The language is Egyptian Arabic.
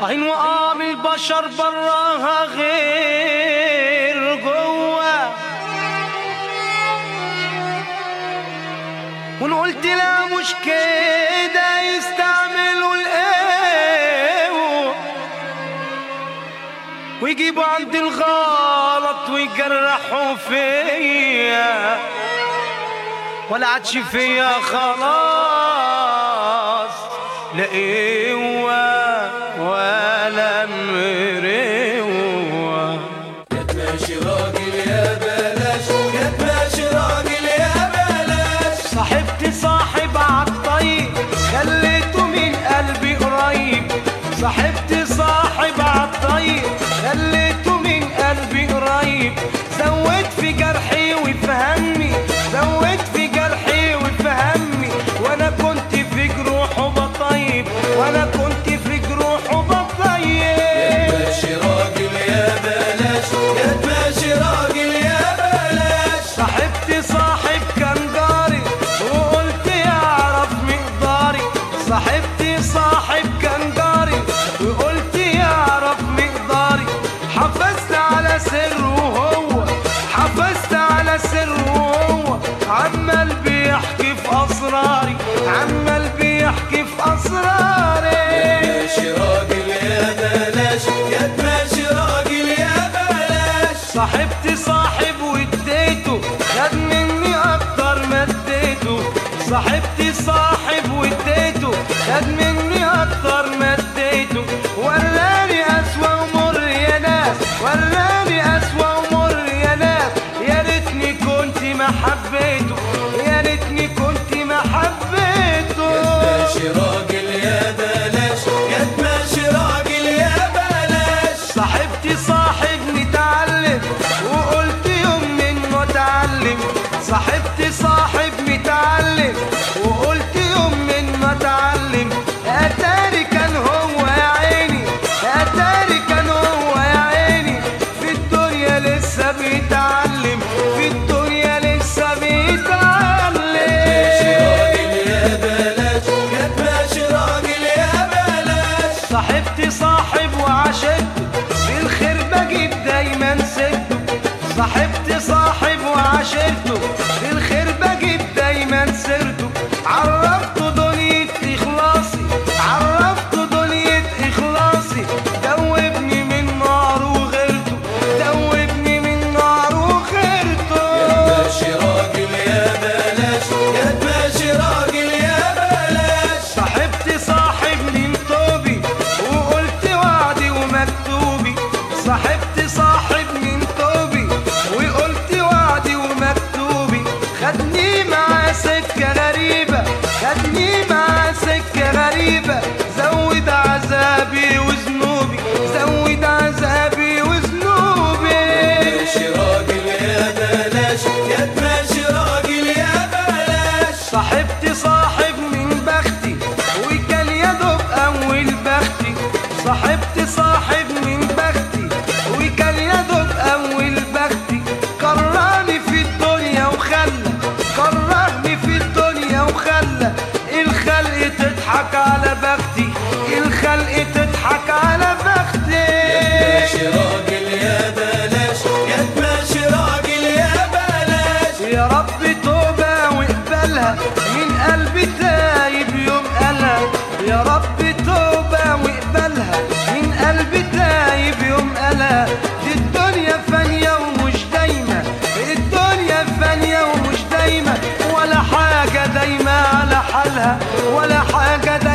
عين وقام البشر براها غير جوا وان قلت لا مش كده يستعملوا القوة ويجيبوا عند الغلط ويجرحوا فيا ولا عادش فيا خلاص لا قوة ولا مروة ماشي راجل يا بلاش يا ماشي راجل يا بلاش صاحبتي صاحب عالطيب خليته من قلبي قريب صاحبتي صاحب عالطيب خليته من قلبي قريب زود في جرحي وفهمني زود في جرحي وفهمني وانا كنت في جروحه بطيب وانا كنت في جروحه بطيب ماشي راجل يا بلاش يا ماشي راجل يا بلاش صاحبتي صاحب كان جاري وقلت يعرف مقداري صاحبتي صاحب كان جاري وقلت يعرف مقداري حفظت على سره هو حفظت على سره هو عمال بيحكي في اسراري عمال بيحكي في اسراري ماشي راجل يا بلاش يا ماشي راجل يا بلاش صاحبتي صاحب واديته خد مني اكتر ما اديته صاحبتي صاحب واديته خد مني اكتر ما اديته وراني اسوأ ومر يا ناس وراني اسوأ ومر يا ناس يا ريتني كنت ما حبيته يا ريتني كنت ما حبيته ماشي راجل يا بلاش يا ماشي راجل يا بلاش صاحبتي صاحب متعلم وقلت يوم منه اتعلم صاحبتي صاحب متعلم وقلت يوم منه اتعلم اتاري كان هو يا عيني اتاري كان هو يا عيني في الدنيا لسه بيتعلم في الدنيا لسه ماشي راجل بيتعلم يا بلاش يا ماشي راجل يا بلاش صاحبتي صاحب وعشقته بالخير بجيب دايما سته صاحبتي صاحب وعشرته بالخير بجيب دايما سيرته عرفته دنيا اخلاصي عرفته دنيا اخلاصي دوبني من نار وغيرته دوبني من نار وغيرته ماشي راجل يا بلاش يا ماشي راجل يا بلاش صاحبتي صاحب من توبي وقلت وعدي ومكتوبي صاحبتي صاحب من توبي وقلت وعدي ومكتوبي خدني مع سكة غريبة خدني مع سكة غريبة زود عذابي وذنوبي زود عذابي وذنوبي ماشي راجل يا بلاش يا ماشي راجل يا بلاش صاحبتي صاحب من بختي وكان يا دوب اول بختي صاحبتي صاحب من بختي وكان يا دوب اول بختي كرهني في الدنيا وخلى كرهني في الدنيا وخلى الخلق تضحك على بختي الخلق تضحك على ماشي بختي راجل يا بلاش يا ماشي راجل يا بلاش يا رب توبة واقبلها من قلبي تايب يوم قالها يا رب توبة واقبلها من قلبي تايب يوم قالها دي الدنيا فانية ومش دايمة الدنيا فانية ومش دايمة ولا حاجة دايمة على حالها ولا حاجة دايمة